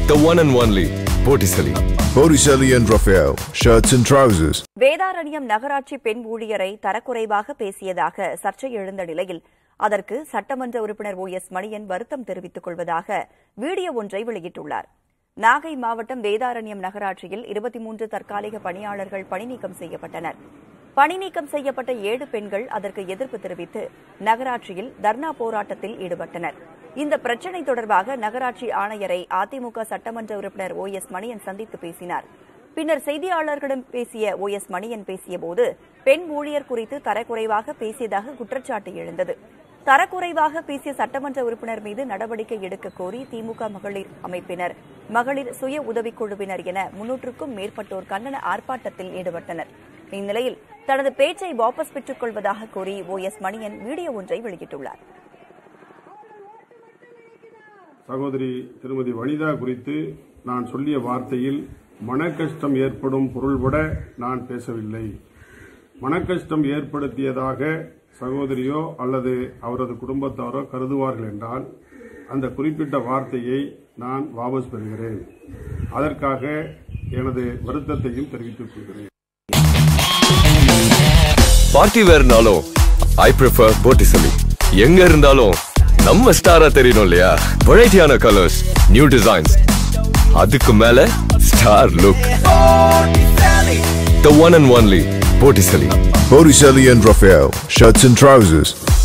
The one and only Botticelli. Botticelli and Raphael, shirts and trousers. Vedaranyam நகராட்சி பெண் ஊழியரை தரக்குறைவாக பேசியதாக சர்ச்சை எழுந்த நிலையில் அதற்கு சட்டமன்ற உறுப்பினர் ஓ எஸ் மணியன் வருத்தம் தெரிவித்துக் கொள்வதாக வீடியோ ஒன்றை வெளியிட்டுள்ளார் நாகை மாவட்டம் வேதாரண்யம் நகராட்சியில் இருபத்தி மூன்று தற்காலிக பணியாளர்கள் பணிநீக்கம் செய்யப்பட்டனர் பணிநீக்கம் செய்யப்பட்ட ஏழு பெண்கள் அதற்கு எதிர்ப்பு தெரிவித்து நகராட்சியில் தர்ணா போராட்டத்தில் ஈடுபட்டனர் இந்த பிரச்சினை தொடர்பாக நகராட்சி ஆணையரை அதிமுக சட்டமன்ற உறுப்பினர் ஓ எஸ் மணியன் சந்தித்து பேசினார் பின்னர் செய்தியாளர்களிடம் பேசிய ஓ எஸ் மணியன் பேசியபோது பெண் ஊழியர் குறித்து தரக்குறைவாக பேசியதாக குற்றச்சாட்டு எழுந்தது தரக்குறைவாக பேசிய சட்டமன்ற உறுப்பினர் மீது நடவடிக்கை எடுக்க கோரி திமுக மகளிர் அமைப்பினர் மகளிர் சுய உதவிக்குழுவினர் என முன்னூற்றுக்கும் மேற்பட்டோர் கண்டன ஆர்ப்பாட்டத்தில் ஈடுபட்டனர் இந்நிலையில் தனது பேச்சை வாபஸ் பெற்றுக் கொள்வதாக கூறி ஓ எஸ் மணியன் வீடியோ ஒன்றை வெளியிட்டுள்ளார் சகோதரி திருமதி வனிதா குறித்து நான் சொல்லிய வார்த்தையில் மனக்கஷ்டம் ஏற்படும் பொருள்பட நான் பேசவில்லை மனக்கஷ்டம் ஏற்படுத்தியதாக சகோதரியோ அல்லது அவரது குடும்பத்தாரோ கருதுவார்கள் என்றால் அந்த குறிப்பிட்ட வார்த்தையை நான் வாபஸ் பெறுகிறேன் அதற்காக எனது வருத்தத்தையும் தெரிவித்துக் கொள்கிறேன் பார்ட்டி வேர்னாலும் ஐ ப்ரிஃபர் Botticelli. எங்க இருந்தாலும் நம்ம ஸ்டாரா தெரியணும் இல்லையா வெரைட்டியான கலர்ஸ் நியூ டிசைன்ஸ் அதுக்கு மேல star look The one and only Botticelli. Botticelli and Raphael, shirts and trousers.